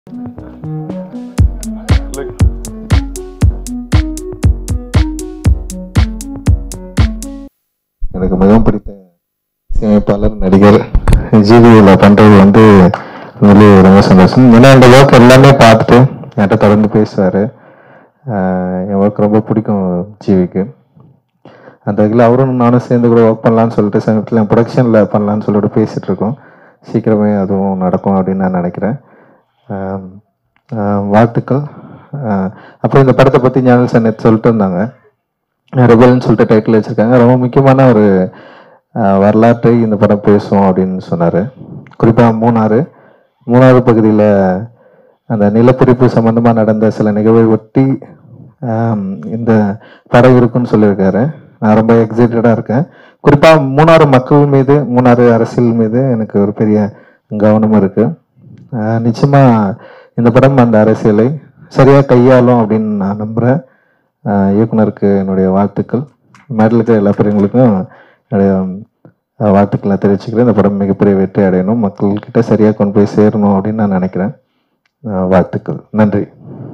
எனக்கு மிகவும் பிடித்த இசையமைப்பாளர் நடிகர் ஜிவியில் பண்ணுறது வந்து உண்மையிலேயே ரொம்ப சந்தோஷம் ஏன்னா அந்த ஒர்க் எல்லாமே பார்த்துட்டு என்கிட்ட தொடர்ந்து பேசுவார் என் ஒர்க் ரொம்ப பிடிக்கும் ஜிவிக்கு அந்த வகையில் அவரும் நானும் சேர்ந்து கூட ஒர்க் பண்ணலான்னு சொல்லிட்டு சமீபத்தில் ப்ரொடக்ஷனில் பண்ணலான்னு சொல்லிட்டு பேசிகிட்டு இருக்கோம் சீக்கிரமே அதுவும் நடக்கும் அப்படின்னு நான் நினைக்கிறேன் ஆம், ஆஹ் வாழ்த்துக்கள் ஆஹ் அப்புறம் இந்த படத்தை பற்றி ஞானல் சார் நேற்று சொல்லிட்டு இருந்தாங்க ரெபல்னு சொல்லிட்டு டைட்டில் வச்சுருக்காங்க ரொம்ப முக்கியமான ஒரு ஆஹ், வரலாற்றை இந்த படம் பேசும் அப்படின்னு சொன்னார் குறிப்பாக மூணாறு மூணாறு பகுதியில் அந்த நிலப்பிடிப்பு சம்மந்தமாக நடந்த சில நிகழ்வை ஒட்டி ஆம், இந்த படம் இருக்குன்னு சொல்லியிருக்காரு நான் ரொம்ப எக்ஸைட்டடாக இருக்கேன் குறிப்பாக மூணாறு மக்கள் மீது மூணாறு அரசியல் மீது எனக்கு ஒரு பெரிய கவனம் இருக்குது நிச்சயமாக இந்த படம் அந்த அரசியலை சரியாக கையாளும் அப்படின்னு நான் நம்புகிறேன் ஆஹ் இயக்குனருக்கு என்னுடைய வாழ்த்துக்கள் மேடல் இருக்கிற எல்லா பிள்ளைங்களுக்கும் என்னுடைய ஆஹ் வாழ்த்துக்களை தெரிவிச்சுக்கிறேன் இந்த படம் மிகப்பெரிய வெற்றி அடையணும் மக்கள்கிட்ட சரியாக கொண்டு போய் சேரணும் அப்படின்னு நான் நினைக்கிறேன் ஆஹ் வாழ்த்துக்கள் நன்றி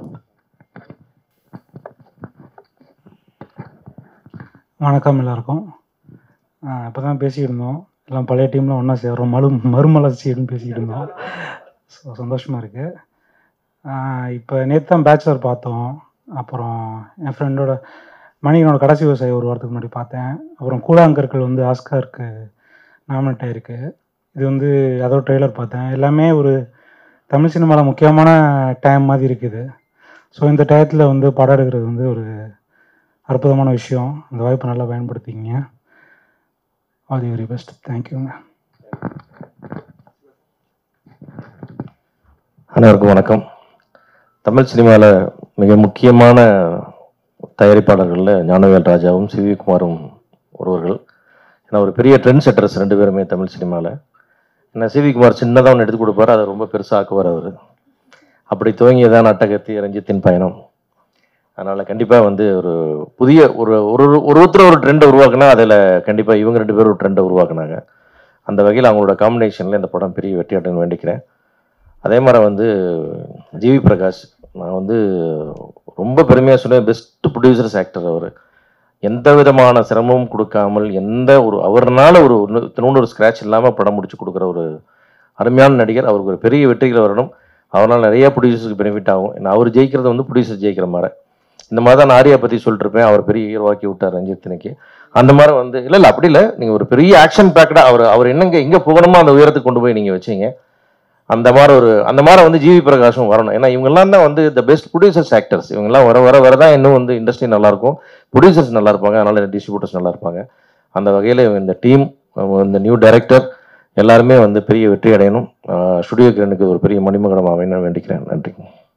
வணக்கம் எல்லாருக்கும் இப்போ தான் பேசிக்கிட்டு இருந்தோம் எல்லாம் பழைய டீமில் ஒன்றா சேர்றோம் மறு மறுமலர்ச்சின்னு பேசிக்கிட்டு இருந்தோம் ஸோ சந்தோஷமாக இருக்குது இப்போ நேற்று தான் பேச்சுலர் பார்த்தோம் அப்புறம் என் ஃப்ரெண்டோட மணிகனோட கடைசி விவசாயி ஒரு வாரத்துக்கு முன்னாடி பார்த்தேன் அப்புறம் கூழாங்கற்கள் வந்து ஆஸ்காருக்கு நாமினேட் ஆயிருக்கு இது வந்து அதோட ட்ரெய்லர் பார்த்தேன் எல்லாமே ஒரு தமிழ் சினிமாவில் முக்கியமான டைம் மாதிரி இருக்குது ஸோ இந்த டயத்தில் வந்து படம் எடுக்கிறது வந்து ஒரு அற்புதமான விஷயம் இந்த வாய்ப்பை நல்லா பயன்படுத்திக்கிங்க ஆல் தி வெரி பெஸ்ட் தேங்க்யூங்க அனைவருக்கும் வணக்கம் தமிழ் சினிமாவில் மிக முக்கியமான தயாரிப்பாளர்களில் ஞானவேல் ராஜாவும் சிவி குமாரும் ஒருவர்கள் ஏன்னா ஒரு பெரிய ட்ரெண்ட் செட்டர்ஸ் ரெண்டு பேருமே தமிழ் சினிமாவில் ஏன்னா சிவி குமார் சின்னதாக ஒன்று எடுத்து கொடுப்பாரு அதை ரொம்ப பெருசாக ஆக்குவார் அவர் அப்படி துவங்கியதான் அட்டகத்தி ரஞ்சித்தின் பயணம் அதனால் கண்டிப்பாக வந்து ஒரு புதிய ஒரு ஒரு ஒரு ஒருத்தர் ஒரு ட்ரெண்டை உருவாக்குனா அதில் கண்டிப்பாக இவங்க ரெண்டு பேரும் ஒரு ட்ரெண்டை உருவாக்குனாங்க அந்த வகையில் அவங்களோட காம்பினேஷனில் இந்த படம் பெரிய வெற்றி அடையணும்னு வேண்டிக்கிறேன் அதே மாதிரி வந்து ஜிவி பிரகாஷ் நான் வந்து ரொம்ப பெருமையாக சொல்லுவேன் பெஸ்ட் ப்ரொடியூசர்ஸ் ஆக்டர் அவர் எந்த விதமான சிரமமும் கொடுக்காமல் எந்த ஒரு அவர்னால ஒரு திரும்ப ஒரு ஸ்க்ராட்ச் இல்லாமல் படம் முடிச்சு கொடுக்குற ஒரு அருமையான நடிகர் அவருக்கு ஒரு பெரிய வெற்றிகள் வரணும் அவரால் நிறைய ப்ரொடியூசர்ஸ்க்கு பெனிஃபிட் ஆகும் ஏன்னா அவர் ஜெயிக்கிறது வந்து ப்ரொடியூசர் ஜெயிக்கிற மாதிரி இந்த மாதிரி தான் நாரியா பற்றி சொல்லிட்டுருப்பேன் அவர் பெரிய ஹீரோவாக்கி விட்டார் ரஞ்சித்தினுக்கு அந்த மாதிரி வந்து இல்லை இல்லை அப்படி இல்லை நீங்கள் ஒரு பெரிய ஆக்ஷன் பேக்கடாக அவர் அவர் என்னங்க எங்கே போகணுமோ அந்த உயரத்துக்கு கொண்டு போய் நீங்கள் வச்சீங்க அந்த மாதிரி ஒரு அந்த மாதிரி வந்து ஜிவி பிரகாஷும் வரணும் ஏன்னா இவங்கெல்லாம் தான் வந்து த பெஸ்ட் ப்ரொடியூசர்ஸ் ஆக்டர்ஸ் இவங்கெல்லாம் வர வர வர தான் இன்னும் வந்து இண்டஸ்ட்ரி நல்லாயிருக்கும் ப்ரொடியூசர்ஸ் நல்லா இருப்பாங்க அதனால டிஸ்ட்ரிபியூட்டர்ஸ் நல்லா இருப்பாங்க அந்த வகையில் இந்த டீம் இந்த நியூ டைரக்டர் எல்லாருமே வந்து பெரிய வெற்றி அடையணும் ஸ்டுடியோ கிரனுக்கு ஒரு பெரிய மணிமகடம் அமையணும் வேண்டிக்கிறேன் நன்றி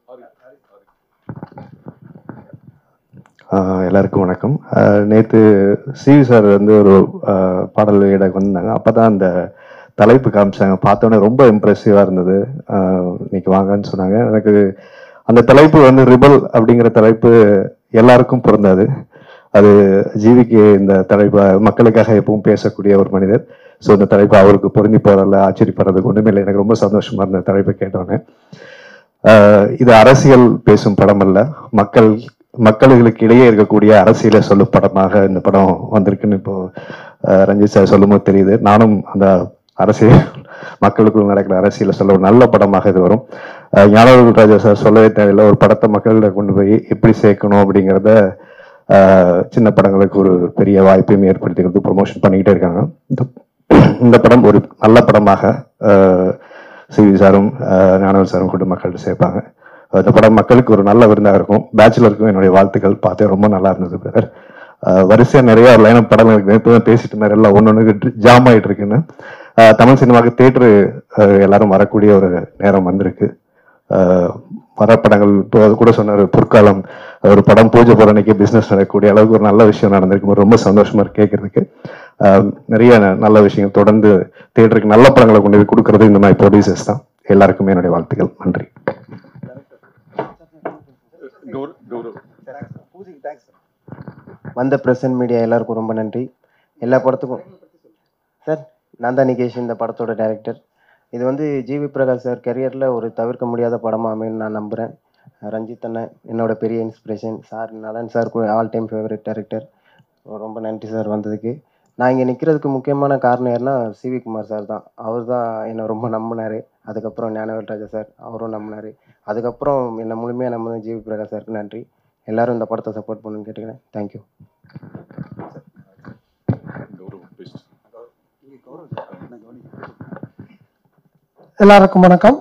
ஆஹ் எல்லாருக்கும் வணக்கம் நேற்று சிவி சார் வந்து ஒரு ஆஹ் பாடல் வெளியிட வந்தாங்க அப்போ தான் அந்த தலைப்பு காமிச்சாங்க பார்த்தோன்னே ரொம்ப இம்ப்ரெசிவாக இருந்தது ஆஹ் இன்னைக்கு வாங்கன்னு சொன்னாங்க எனக்கு அந்த தலைப்பு வந்து ரிபல் அப்படிங்கிற தலைப்பு எல்லாருக்கும் பொருந்தாது அது ஜீவிக்கு இந்த தலைப்பு மக்களுக்காக எப்பவும் பேசக்கூடிய ஒரு மனிதர் ஸோ இந்த தலைப்பு அவருக்கு பொருந்தி போறதில்ல ஆச்சரியப்படுறதுக்கு ஒன்றுமே இல்லை எனக்கு ரொம்ப சந்தோஷமா இருந்த தலைப்பை கேட்டோன்னே ஆஹ் இது அரசியல் பேசும் படம் அல்ல மக்கள் மக்களுக்கு இடையே இருக்கக்கூடிய அரசியலை சொல்லும் படமாக இந்த படம் வந்திருக்குன்னு இப்போ ஆஹ் ரஞ்சித் சார் சொல்லும்போது தெரியுது நானும் அந்த அரசியல் மக்களுக்குள் நடக்கிற அரசியலை சொல்ல ஒரு நல்ல படமாக இது வரும் ஆஹ் ஞானவேல் ராஜா சார் சொல்லவே தேவையில்லை ஒரு படத்தை மக்கள்கிட்ட கொண்டு போய் எப்படி சேர்க்கணும் அப்படிங்கிறத ஆஹ் சின்ன படங்களுக்கு ஒரு பெரிய வாய்ப்பையும் ஏற்படுத்திக்கிறது ப்ரொமோஷன் பண்ணிக்கிட்டே இருக்காங்க இந்த இந்த படம் ஒரு நல்ல படமாக ஆஹ் சிவி சாரும் ஆஹ் ஞானவேல் சாரும் கொண்டு மக்கள்கிட்ட சேர்ப்பாங்க இந்த படம் மக்களுக்கு ஒரு நல்ல விருந்தாக இருக்கும் பேச்சுலருக்கும் என்னுடைய வாழ்த்துக்கள் பார்த்தேன் ரொம்ப நல்லா இருந்தது பிரதர் வரிசையாக நிறைய லைனப் படம் இருக்கு இப்போ தான் பேசிட்டு இருந்தார் எல்லாம் ஒன்று ஒன்று ஜாம் ஆகிட்டு இருக்குன்னு ஆஹ் தமிழ் சினிமாவுக்கு தேட்டரு எல்லாரும் வரக்கூடிய ஒரு நேரம் வந்திருக்கு ஆஹ் வர படங்கள் இப்போ அது கூட சொன்னார் பொற்காலம் ஒரு படம் பூஜை போகிற அன்னைக்கு பிஸ்னஸ் நடக்கக்கூடிய அளவுக்கு ஒரு நல்ல விஷயம் நடந்திருக்கு ரொம்ப சந்தோஷமா இருக்கு கேட்கறதுக்கு ஆஹ் நிறைய ந- நல்ல விஷயங்கள் தொடர்ந்து தேட்டருக்கு நல்ல படங்களை கொண்டு போய் கொடுக்கறது இந்த மாதிரி ப்ரொடியூசர்ஸ் தான் எல்லாருக்குமே என்னுடைய வாழ்த்துக்கள் நன்றி வந்த பிரசன்ட் மீடியா எல்லாருக்கும் ரொம்ப நன்றி எல்லா படத்துக்கும் சார் நான் தான் நிகேஷ் இந்த படத்தோட டைரக்டர் இது வந்து ஜிவி பிரகாஷ் சார் கெரியரில் ஒரு தவிர்க்க முடியாத படமாக அமையும்னு நான் நம்புகிறேன் ரஞ்சித் அண்ணன் என்னோட பெரிய inspiration sir Nalan sir all time favourite director ரொம்ப நன்றி சார் வந்ததுக்கு நான் இங்கே நிற்கிறதுக்கு முக்கியமான காரணம் யாருன்னா சிவி குமார் சார் தான் அவர் தான் என்னை ரொம்ப நம்பினார் அதுக்கப்புறம் ஞானவேல் ராஜா சார் அவரும் நம்பினார் அதுக்கப்புறம் என்னை முழுமையாக நம்பின ஜிவி பிரகாஷ் சாருக்கு நன்றி எல்லாரும் இந்த படத்தை சப்போர்ட் பண்ணுன்னு கேட்டுக்கிறேன் தேங்க்யூ எல்லாருக்கும் வணக்கம்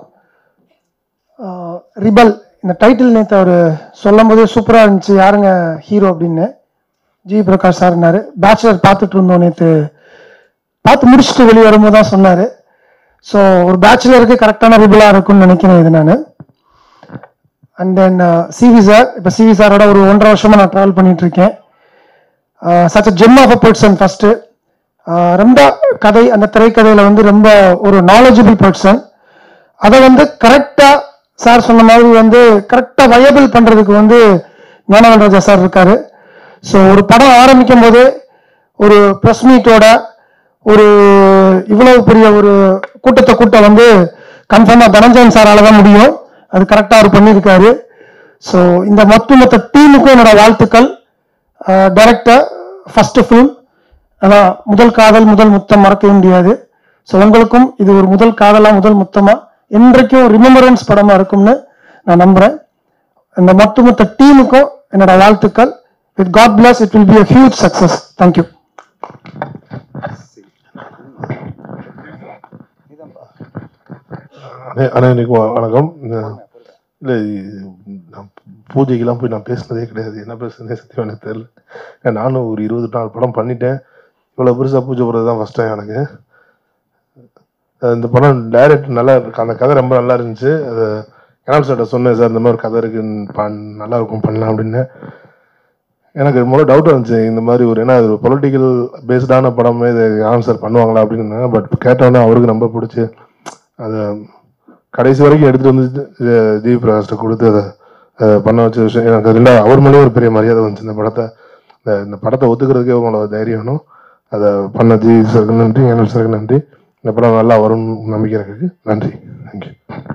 ரிபல் இந்த டைட்டில் நேற்று அவர் சொல்லும் போதே சூப்பராக இருந்துச்சு யாருங்க ஹீரோ அப்படின்னு ஜி பிரகாஷ் சார்னாரு பேச்சுலர் பார்த்துட்டு இருந்தோம் நேற்று பார்த்து முடிச்சுட்டு வெளியே வரும்போது தான் சொன்னார் ஸோ ஒரு பேச்சுலருக்கு கரெக்டான ரிபலாக இருக்கும்னு நினைக்கிறேன் இது நான் அண்ட் தென் சிவி சார் இப்போ சிவி சாரோட ஒரு ஒன்றரை வருஷமாக நான் ட்ராவல் பண்ணிட்டு இருக்கேன் such gem of a person first ரொம்ப கதை அந்த திரைக்கதையில் வந்து ரொம்ப ஒரு நாலேஜபிள் பர்சன் அதை வந்து கரெக்டாக சார் சொன்ன மாதிரி வந்து கரெக்டாக வயபிள் பண்ணுறதுக்கு வந்து ஞானவன் ராஜா சார் இருக்காரு ஸோ ஒரு படம் ஆரம்பிக்கும் போதே ஒரு ப்ரெஸ் மீட்டோட ஒரு இவ்வளவு பெரிய ஒரு கூட்டத்தை கூட்ட வந்து கன்ஃபார்மாக தனஞ்சயன் சாரால தான் முடியும் அது கரெக்டாக அவர் பண்ணியிருக்காரு ஸோ இந்த மொத்த மொத்த டீமுக்கும் என்னோட வாழ்த்துக்கள் டைரக்டர் ஃபர்ஸ்ட் ஃபிலிம் அதான் முதல் காதல் முதல் முத்தம் மறக்கவே முடியாது ஸோ உங்களுக்கும் இது ஒரு முதல் காதலா முதல் முத்தமா என்றைக்கும் ரிமெம்பரன்ஸ் படமா இருக்கும்னு நான் நம்புறேன் இந்த மொத்த மொத்த டீமுக்கும் என்னோட வாழ்த்துக்கள் with god bless it will be a huge success thank you அண்ணே அண்ணே எனக்கு வ- வணக்கம் இல்லை நான் பூஜைக்கெல்லாம் போய் நான் பேசினதே கிடையாது என்ன பேசுனதே சத்தியம் எனக்கு தெரியல ஏன் நானும் ஒரு இருபது நாலு படம் பண்ணிட்டேன் இவ்வளோ பெருசாக பூஜை போடுறது தான் ஃபஸ்ட் டைம் எனக்கு அஹ் இந்த படம் டைரக்ட் நல்லா இருக்கு அந்த கதை ரொம்ப நல்லா இருந்துச்சு அது கனால் சார்ட்ட சொன்னேன் சார் இந்த மாதிரி ஒரு கதை இருக்கு பண் நல்லா இருக்கும் பண்ணலாம் அப்படின்னு எனக்கு முதல்ல டவுட் வந்துச்சு இந்த மாதிரி ஒரு ஏன்னா இது பொலிட்டிக்கல் பேஸ்டான படமே இது ஆன்சர் பண்ணுவாங்களா அப்படின்னு பட் கேட்டோன்னே அவருக்கு ரொம்ப பிடிச்சி அதை கடைசி வரைக்கும் எடுத்துட்டு வந்து ஜி- ஜி பிரகாஷ்ட கொடுத்து அதை அதை பண்ண வச்ச விஷயம் எனக்கு ரெண்டாவது அவர் மேலேயும் ஒரு பெரிய மரியாதை வந்துச்சு இந்த படத்தை இந்த இந்த படத்தை ஒத்துக்கிறதுக்கே உங்களோட தைரியம் வேணும் அதை பண்ண ஜி சாருக்கு நன்றி என்எல் சாருக்கு நன்றி இந்த படம் நல்லா வரும்னு நம்பிக்கை எனக்கு இருக்கு நன்றி தேங்க்யூ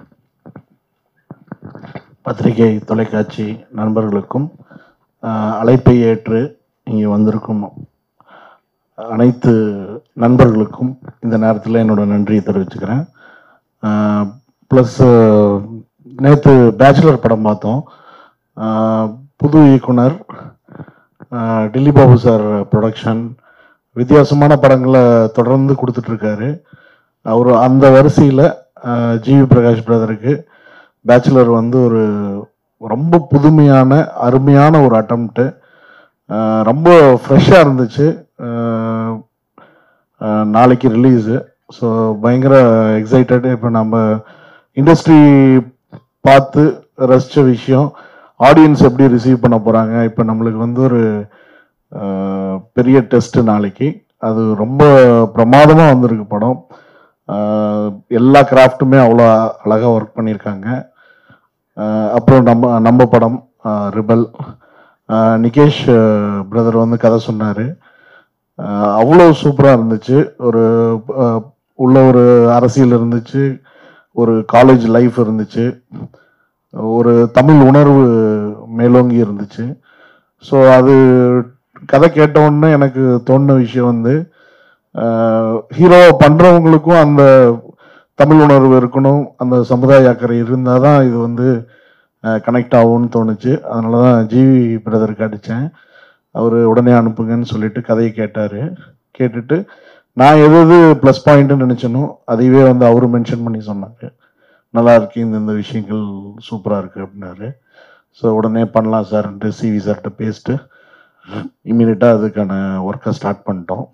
பத்திரிகை தொலைக்காட்சி நண்பர்களுக்கும் ஆஹ், அழைப்பை ஏற்று இங்கே வந்திருக்கும் அனைத்து நண்பர்களுக்கும் இந்த நேரத்தில் என்னோட நன்றியை தெரிவிச்சுக்கிறேன் ப்ளஸ் நேற்று பேச்சுலர் படம் பார்த்தோம் ஆஹ், புது இயக்குனர் ஆஹ், டில்லி பாபு சார் ப்ரொடக்ஷன் வித்தியாசமான படங்களை தொடர்ந்து கொடுத்துட்ருக்காரு அவர் அந்த வரிசையில் ஜிவி பிரகாஷ் பிரதருக்கு பேச்சுலர் வந்து ஒரு ரொம்ப புதுமையான அருமையான ஒரு அட்டம்ப்ட்டு ரொம்ப ஃப்ரெஷ்ஷாக இருந்துச்சு அஹ், அஹ், நாளைக்கு ரிலீஸு ஸோ பயங்கர எக்ஸைட்டட் இப்போ நம்ம இண்டஸ்ட்ரி பார்த்து ரசித்த விஷயம் ஆடியன்ஸ் எப்படி ரிசீவ் பண்ண போகிறாங்க இப்போ நம்மளுக்கு வந்து ஒரு அஹ், பெரிய டெஸ்ட் நாளைக்கு அது ரொம்ப பிரமாதமாக வந்திருக்கு படம் அஹ், எல்லா கிராஃப்ட்டுமே அவ்வளோ அழகாக ஒர்க் பண்ணியிருக்காங்க அஹ், அப்புறம் நம்ம நம்ம படம் ரிபல் நிகேஷ் பிரதர் வந்து கதை சொன்னார் அவ்வளோ சூப்பராக இருந்துச்சு ஒரு அஹ், உள்ள ஒரு அரசியல் இருந்துச்சு ஒரு காலேஜ் லைஃப் இருந்துச்சு ஒரு தமிழ் உணர்வு மேலோங்கி இருந்துச்சு ஸோ அது கதை கேட்ட உடனே எனக்கு தோணுன விஷயம் வந்து ஹீரோவை பண்ணுறவங்களுக்கும் அந்த தமிழ் உணர்வு இருக்கணும் அந்த சமுதாய அக்கறை இருந்தால் தான் இது வந்து கனெக்ட் ஆகும்னு தோணுச்சு அதனால தான் ஜிவி பிரதருக்கு அடித்தேன் அவர் உடனே அனுப்புங்கன்னு சொல்லிட்டு கதையை கேட்டார் கேட்டுட்டு நான் எது எது ப்ளஸ் பாயிண்ட்னு நினச்சேனோ அதையவே வந்து அவரு மென்ஷன் பண்ணி சொன்னாங்க நல்லா இருக்கு இந்த இந்த விஷயங்கள் சூப்பராக இருக்குது அப்படின்னாரு ஸோ உடனே பண்ணலாம் சார்ன்ட்டு சிவி சார்கிட்ட பேசிட்டு இம்மீடியட்டாக அதுக்கான ஒர்க்கை ஸ்டார்ட் பண்ணிட்டோம்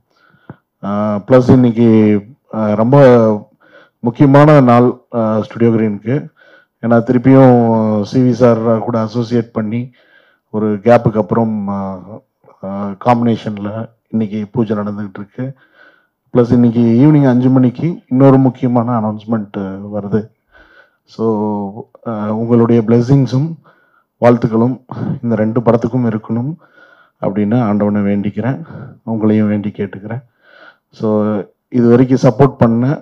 ப்ளஸ் இன்னைக்கு ஆஹ், ரொம்ப முக்கியமான நாள் ஸ்டுடியோ கிரீனுக்கு ஏன்னா திருப்பியும் சிவி சார் கூட அசோசியேட் பண்ணி ஒரு கேப்புக்கு அப்புறம் காம்பினேஷனில் இன்னைக்கு பூஜை நடந்துகிட்டு இருக்கு ப்ளஸ் இன்னைக்கு ஈவினிங் அஞ்சு மணிக்கு இன்னொரு முக்கியமான அனௌன்ஸ்மெண்ட் வருது ஸோ உங்களுடைய பிளெஸிங்ஸும் வாழ்த்துக்களும் இந்த ரெண்டு படத்துக்கும் இருக்கணும் அப்படின்னு ஆண்டவனை வேண்டிக்கிறேன் உங்களையும் வேண்டி கேட்டுக்கிறேன் ஸோ இது வரைக்கும் சப்போர்ட் பண்ண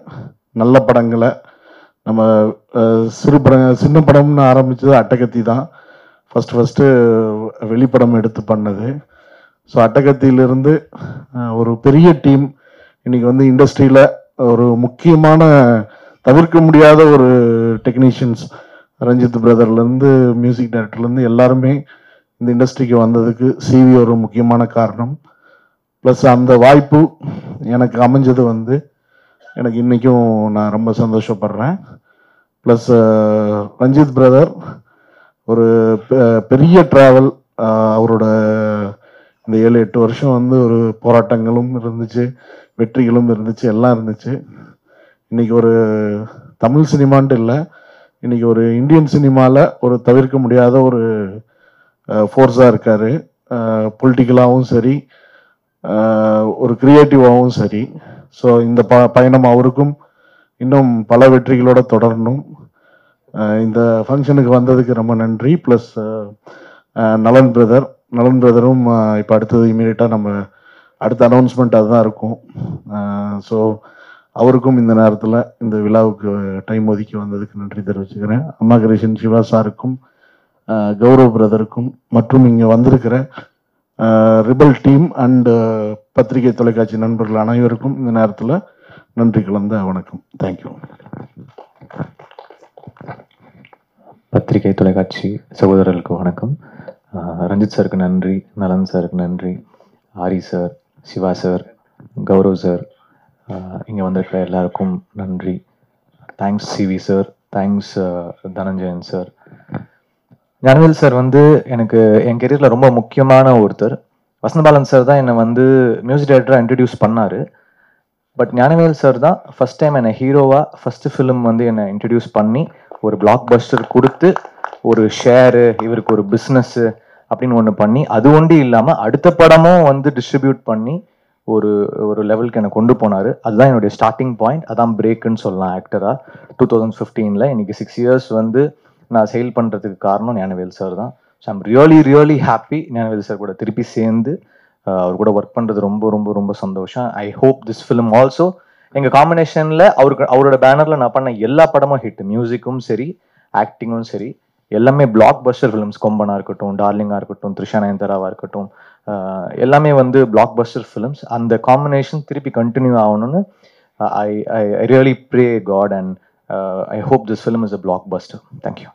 நல்ல படங்களை நம்ம அஹ், சிறு படம் சின்ன படம்னு ஆரம்பிச்சது அட்டகத்தி தான் ஃபஸ்ட்டு ஃபஸ்ட்டு வெளிப்படம் எடுத்து பண்ணது ஸோ அட்டகத்தியிலிருந்து அஹ், ஒரு பெரிய டீம் இன்னைக்கு வந்து இண்டஸ்ட்ரியில் ஒரு முக்கியமான தவிர்க்க முடியாத ஒரு டெக்னீஷியன்ஸ் ரஞ்சித் பிரதர்லேருந்து மியூசிக் டைரக்டர்லேருந்து எல்லாருமே இந்த இண்டஸ்ட்ரிக்கு வந்ததுக்கு சிவி ஒரு முக்கியமான காரணம் ப்ளஸ் அந்த வாய்ப்பு எனக்கு அமைஞ்சது வந்து எனக்கு இன்றைக்கும் நான் ரொம்ப சந்தோஷப்படுறேன் ப்ளஸ் ரஞ்சித் பிரதர் ஒரு பெ- பெரிய ட்ராவல் அவரோட இந்த ஏழு எட்டு வருஷம் வந்து ஒரு போராட்டங்களும் இருந்துச்சு வெற்றிகளும் இருந்துச்சு எல்லாம் இருந்துச்சு இன்னைக்கு ஒரு தமிழ் சினிமான்ட்டு இல்லை இன்னைக்கு ஒரு இந்தியன் சினிமாவில் ஒரு தவிர்க்க முடியாத ஒரு ஃபோர்ஸாக இருக்கார் பொலிட்டிக்கலாகவும் சரி அஹ், ஒரு க்ரியேட்டிவாகவும் சரி ஸோ இந்த ப பயணம் அவருக்கும் இன்னும் பல வெற்றிகளோட தொடரணும் அஹ், இந்த ஃபங்க்ஷனுக்கு வந்ததுக்கு ரொம்ப நன்றி ப்ளஸ் நலன் பிரதர் நலன் பிரதரும் இப்போ அடுத்தது இமீடியட்டாக நம்ம அடுத்த அனௌன்ஸ்மெண்ட் அதுதான் இருக்கும் ஸோ அவருக்கும் இந்த நேரத்தில் இந்த விழாவுக்கு டைம் ஒதுக்கி வந்ததுக்கு நன்றி தெரிவிச்சுக்கிறேன் அம்மா கிருஷ்ணன் சிவா சாருக்கும் அஹ், கௌரவ் பிரதருக்கும் மற்றும் இங்கே வந்திருக்கிற ரிபல் டீம் அண்ட் பத்திரிகை தொலைக்காட்சி நண்பர்கள் அனைவருக்கும் இந்த நேரத்தில் நன்றி கலந்த வணக்கம் தேங்க்யூ பத்திரிகை தொலைக்காட்சி சகோதரர்களுக்கு வணக்கம் ஆஹ் ரஞ்சித் சாருக்கு நன்றி நலன் சாருக்கு நன்றி Aari sir Siva sir Gaurav sir இங்கே வந்திருக்கிற எல்லாருக்கும் நன்றி thanks CV sir thanks Dhananjayan sir Gnanavel sir வந்து எனக்கு என் கெரியரில் ரொம்ப முக்கியமான ஒருத்தர் வசந்தபாலன் சார் தான் என்னை வந்து மியூசிக் டைரக்டராக இன்ட்ரடியூஸ் பண்ணார் பட் ஞானவேல் சார் தான் ஃபர்ஸ்ட் டைம் என்னை ஹீரோவாக ஃபஸ்ட்டு ஃபிலிம் வந்து என்னை இன்ட்ரடியூஸ் பண்ணி ஒரு பிளாக் பஸ்டர் கொடுத்து ஒரு ஷேரு இவருக்கு ஒரு பிஸ்னஸ்ஸு அப்படின்னு ஒன்று பண்ணி அது ஒண்டி இல்லாமல் அடுத்த படமும் வந்து டிஸ்ட்ரிபியூட் பண்ணி ஒரு ஒரு லெவலுக்கு என்னை கொண்டு போனார் அதுதான் என்னுடைய ஸ்டார்டிங் பாயிண்ட் அதான் பிரேக்குன்னு சொல்லலாம் ஆக்டராக டூ தௌசண்ட் ஃபிஃப்டீனில் இன்னைக்கு சிக்ஸ் இயர்ஸ் வந்து நான் செயல் பண்ணுறதுக்கு காரணம் ஞானவேல் சார் தான் so I'm really really happy Gnanavel sir கூட திருப்பி சேர்ந்து ஆஹ் அவர் கூட ஒர்க் பண்ணுறது ரொம்ப ரொம்ப ரொம்ப சந்தோஷம் I hope this film also எங்கள் காம்பினேஷனில் அவருக்கு அவரோட பேனரில் நான் பண்ண எல்லா படமும் ஹிட் மியூசிக்கும் சரி ஆக்டிங்கும் சரி எல்லாமே பிளாக் பஸ்டர் ஃபிலிம்ஸ் கொம்பனா இருக்கட்டும் டார்லிங்காக இருக்கட்டும் த்ரிஷா நயன்தாராவாக இருக்கட்டும் ஆஹ் எல்லாமே வந்து பிளாக் பஸ்டர் ஃபிலிம்ஸ் அந்த காம்பினேஷன் திருப்பி கண்டினியூ ஆகணும்னு I I I really pray God and I hope this film is a blockbuster thank you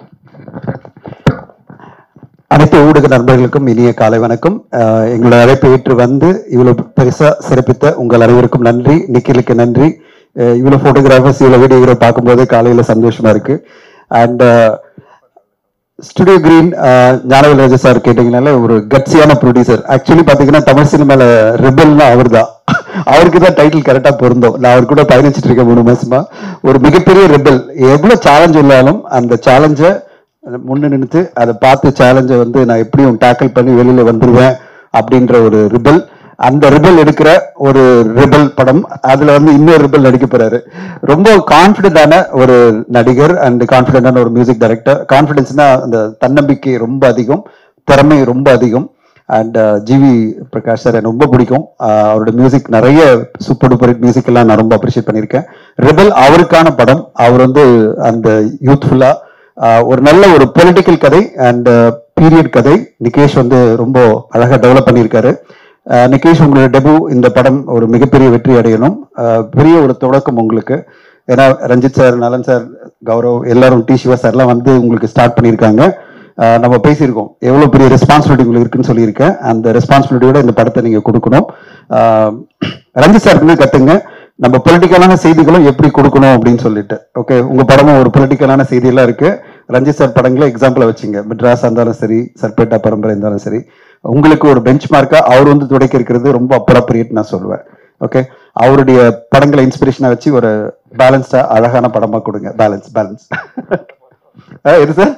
அனைத்து ஊடக நண்பர்களுக்கும் இனிய காலை வணக்கம் அஹ் எங்களோட அழைப்பை ஏற்று வந்து இவ்வளவு பெருசா சிறப்பித்த உங்கள் அனைவருக்கும் நன்றி நிக்கிலுக்கு நன்றி அஹ் இவ்வளவு போட்டோகிராஃபர்ஸ் இவ்வளவு வீடியோகிராஃப் பார்க்கும்போது காலையில சந்தோஷமா இருக்கு and Studio Green Gnanavel Raja sir கேட்டீங்கனால ஒரு கட்சியான ப்ரொடியூசர் ஆக்சுவலி பாத்தீங்கன்னா தமிழ் சினிமால ரிபல்னா அவர் தான் அவருக்கு தான் டைட்டில் கரெக்டா பொருந்தும் நான் அவர் கூட பயணிச்சிட்டு இருக்கேன் மூணு மாசமா ஒரு மிகப்பெரிய ரிபல் எவ்வளவு சேலஞ்ச் இல்லாலும் அந்த சேலஞ்சை முன்ன நிறுத்து அதை பார்த்து சேலஞ்சை வந்து நான் எப்படியும் டேக்கிள் பண்ணி வெளியில வந்துருவேன் அப்படின்ற ஒரு ரிபல் அந்த ரிபல் எடுக்கிற ஒரு ரிபல் படம் அதுல வந்து இன்னொரு ரிபல் நடிக்க போறாரு ரொம்ப கான்பிடண்டான ஒரு நடிகர் அண்ட் கான்பிடண்டான ஒரு மியூசிக் டைரக்டர் கான்பிடன்ஸ்னா அந்த தன்னம்பிக்கை ரொம்ப அதிகம் திறமை ரொம்ப அதிகம் அண்ட் ஜிவி பிரகாஷ் சார் எனக்கு ரொம்ப பிடிக்கும் அஹ் அவரோட மியூசிக் நிறைய சூப்பர் டூப்பர் மியூசிக் எல்லாம் நான் ரொம்ப அப்ரிஷியேட் பண்ணியிருக்கேன் ரிபல் அவருக்கான படம் அவர் வந்து அந்த யூத்ஃபுல்லா ஒரு நல்ல ஒரு பொலிட்டிக்கல் கதை அண்ட் பீரியட் கதை நிகேஷ் வந்து ரொம்ப அழகா டெவலப் பண்ணியிருக்காரு அஹ் நிகேஷ் உங்களோட டெபு இந்த படம் ஒரு மிகப்பெரிய வெற்றி அடையணும் அஹ் பெரிய ஒரு தொடக்கம் உங்களுக்கு ஏன்னா ரஞ்சித் சார் நலன் சார் கௌரவ் எல்லாரும் டி சிவா சார்லாம் வந்து உங்களுக்கு ஸ்டார்ட் பண்ணியிருக்காங்க அஹ் நம்ம பேசியிருக்கோம் எவ்வளோ பெரிய ரெஸ்பான்சிபிலிட்டி உங்களுக்கு இருக்குன்னு சொல்லியிருக்கேன் அந்த ரெஸ்பான்சிபிலிட்டியோட இந்த படத்தை நீங்கள் கொடுக்கணும் அஹ் ரஞ்சித் சார் இருந்து கத்துங்க நம்ம பொலிட்டிக்கலான செய்திகளும் எப்படி கொடுக்கணும் அப்படின்னு சொல்லிட்டு ஓகே உங்க படமும் ஒரு பொலிட்டிக்கலான செய்தியெல்லாம் இருக்கு ரஞ்சித் சார் படங்களை எக்ஸாம்பிளா வச்சுங்க மெட்ராஸ் இருந்தாலும் சரி சர்பேட்டா பரம்பரை இருந்தாலும் சரி உங்களுக்கு ஒரு பெஞ்ச் மார்க்கா அவர் வந்து துடைக்க இருக்கிறது ரொம்ப அப்ராப்ரியேட் நான் சொல்லுவேன் ஓகே அவருடைய படங்களை இன்ஸ்பிரேஷனா வச்சு ஒரு பேலன்ஸ்டா அழகான படமா கொடுங்க பேலன்ஸ் பேலன்ஸ் இது சார்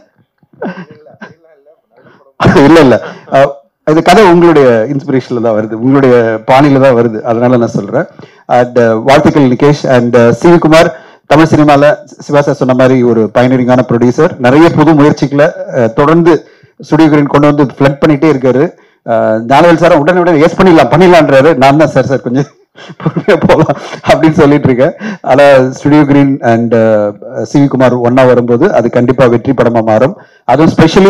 இல்ல இல்ல அஹ், இது கதை உங்களுடைய இன்ஸ்பிரேஷன்ல தான் வருது உங்களுடைய பாணியில தான் வருது அதனால நான் சொல்றேன் அண்ட் வாழ்த்துக்கள் நிகேஷ் அண்ட் சிவிகுமார் தமிழ் சினிமால சிவா சார் சொன்ன மாதிரி ஒரு பயனரிங்கான ப்ரொடியூசர் நிறைய புது முயற்சிகளை அஹ், தொடர்ந்து ஸ்டுடியோ கிரீன் கொண்டு வந்து ஃபிளட் பண்ணிட்டே இருக்காரு அஹ், ஞானவேல் சார் உடனே உடனே எஸ் பண்ணிடலாம் பண்ணிடலான்றாரு நான் தான் சார் சார் கொஞ்சம் பொறுமையா போகலாம் அப்படின்னு சொல்லிட்டு இருக்கேன் ஆனா Studio Green and CV Kumar ஒன்னா வரும்போது அது கண்டிப்பா வெற்றி படமா மாறும் அதுவும் ஸ்பெஷலி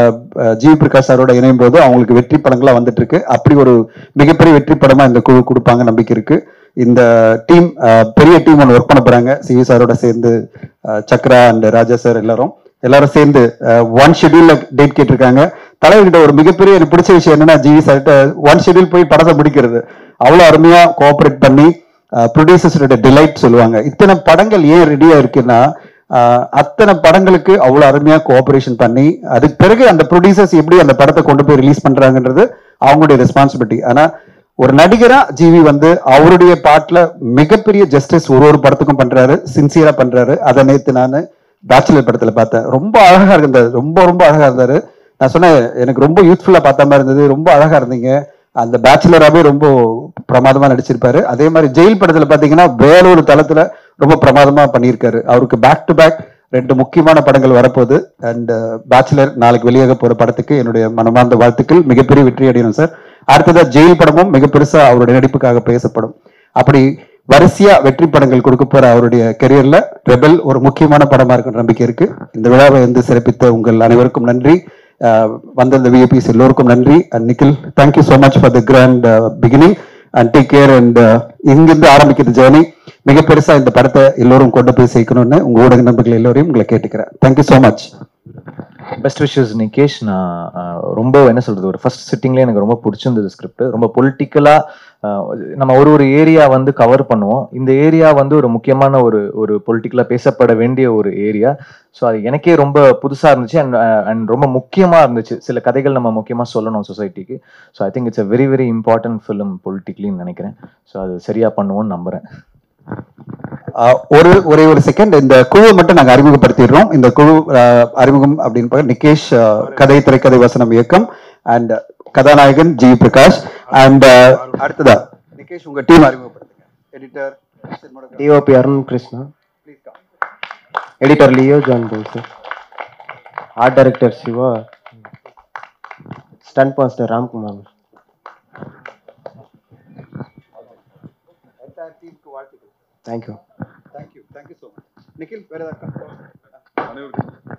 ஜிவி பிரகாஷ் சாரோட இணையும் போது அவங்களுக்கு வெற்றி படங்களா வந்துட்டு இருக்கு அப்படி ஒரு மிகப்பெரிய வெற்றி படமா இந்த குழு கொடுப்பாங்க நம்பிக்கை இருக்கு இந்த டீம் பெரிய டீம் ஒன்று ஒர்க் பண்ண போறாங்க சிவி சாரோட சேர்ந்து அஹ், சக்ரா அண்ட் ராஜா சார் எல்லாரும் எல்லாரும் சேர்ந்து ஒன் ஷெட்யூல்ல டேட் கேட்டிருக்காங்க தலைவர்கிட்ட ஒரு மிகப்பெரிய எனக்கு பிடிச்ச விஷயம் என்னன்னா ஜிவி சார்கிட்ட ஒன் ஷெட்யூல் போய் படத்தை முடிக்கிறது அவ்வளவு அருமையா கோஆபரேட் பண்ணி ப்ரொடியூசர்ஸோட டிலைட் சொல்லுவாங்க இத்தனை படங்கள் ஏன் ரெடியா இருக்குன்னா அஹ், அத்தனை படங்களுக்கு அவ்வளவு அருமையா கோஆபரேஷன் பண்ணி அதுக்கு பிறகு அந்த ப்ரொடியூசர்ஸ் எப்படி அந்த படத்தை கொண்டு போய் ரிலீஸ் பண்றாங்கன்றது அவங்களுடைய ரெஸ்பான்சிபிலிட்டி ஆனா ஒரு நடிகரா ஜிவி வந்து அவருடைய பாட்டுல மிகப்பெரிய ஜஸ்டிஸ் ஒரு ஒரு படத்துக்கும் பண்றாரு சின்சியரா பண்றாரு அதை நேத்து நான் பேச்சுலர் படத்துல பார்த்தேன் ரொம்ப அழகா இருந்தாரு ரொம்ப ரொம்ப அழகா இருந்தாரு நான் சொன்னேன் எனக்கு ரொம்ப யூத்ஃபுல்லா பார்த்த மாதிரி இருந்தது ரொம்ப அழகா இருந்தீங்க அந்த பேச்சுலராகவே ரொம்ப பிரமாதமா நடிச்சிருப்பாரு அதே மாதிரி ஜெயில் படத்துல பாத்தீங்கன்னா வேற ஒரு தளத்துல ரொம்ப பிரமாதமா பண்ணியிருக்காரு அவருக்கு பேக் டு பேக் ரெண்டு முக்கியமான படங்கள் வரப்போகுது அண்ட் பேச்சுலர் நாளைக்கு வெளியாக போற படத்துக்கு என்னுடைய மனமார்ந்த வாழ்த்துக்கள் மிகப்பெரிய வெற்றி அடையணும் சார் அடுத்ததா ஜெயில் படமும் மிக பெருசா அவருடைய நடிப்புக்காக பேசப்படும் அப்படி வரிசையா வெற்றி படங்கள் கொடுக்க போற அவருடைய கெரியர்ல ரெபல் ஒரு முக்கியமான படமா இருக்கும் நம்பிக்கை இருக்கு இந்த விழாவை வந்து சிறப்பித்த உங்கள் அனைவருக்கும் நன்றி அஹ் வந்த இந்த விஐபிஸ் எல்லோருக்கும் நன்றி and Nikhil thank you so much for the grand beginning and take care and இங்கிருந்து ஆரம்பிக்கிற ஜேர்னி மிக பெருசா இந்த படத்தை எல்லோரும் கொண்டு போய் சேர்க்கணும்னு உங்க ஊடக நண்பர்கள் எல்லோரையும் உங்களை கேட்டுக்கிறேன் thank you so much best wishes Nikesh நான் அஹ், ரொம்ப என்ன சொல்றது ஒரு ஃபர்ஸ்ட் சிட்டிங்லேயே எனக்கு ரொம்ப பிடிச்சிருந்தது ஸ்கிரிப்ட் ரொம்ப பொலிட்டிக்கலா நம்ம ஒரு ஒரு ஏரியா வந்து கவர் பண்ணுவோம் இந்த ஏரியா வந்து ஒரு முக்கியமான ஒரு ஒரு பொலிட்டிக்கலா பேசப்பட வேண்டிய ஒரு ஏரியா ஸோ அது எனக்கே ரொம்ப புதுசா இருந்துச்சு அண்ட் அண்ட் ரொம்ப முக்கியமா இருந்துச்சு சில கதைகள் நம்ம முக்கியமா சொல்லணும் சொசைட்டிக்கு so I think it's a very very important film பொலிட்டிக்கலின்னு நினைக்கிறேன் ஸோ அது சரியா பண்ணுவோம்னு நம்புறேன் ஆஹ் ஒரு ஒரே ஒரு செகண்ட் இந்த குழுவை மட்டும் நாங்க அறிமுகப்படுத்திடுறோம் இந்த குழு ஆஹ் அறிமுகம் அப்படின்னு பார்த்தா நிகேஷ் ஆஹ் கதை திரைக்கதை வசனம் இயக்கம் அண்ட் கதாநாயகன் ஜி பிரகாஷ் அண்ட் அடுத்ததா நிகேஷ் உங்க டீம் அறிமுகப்படுத்துங்க editor DOP Arun Krishna editor Leo John Pauls art director Siva stunt master Ramkumar thank you thank you thank you so much Nikhil வேற ஏதாவது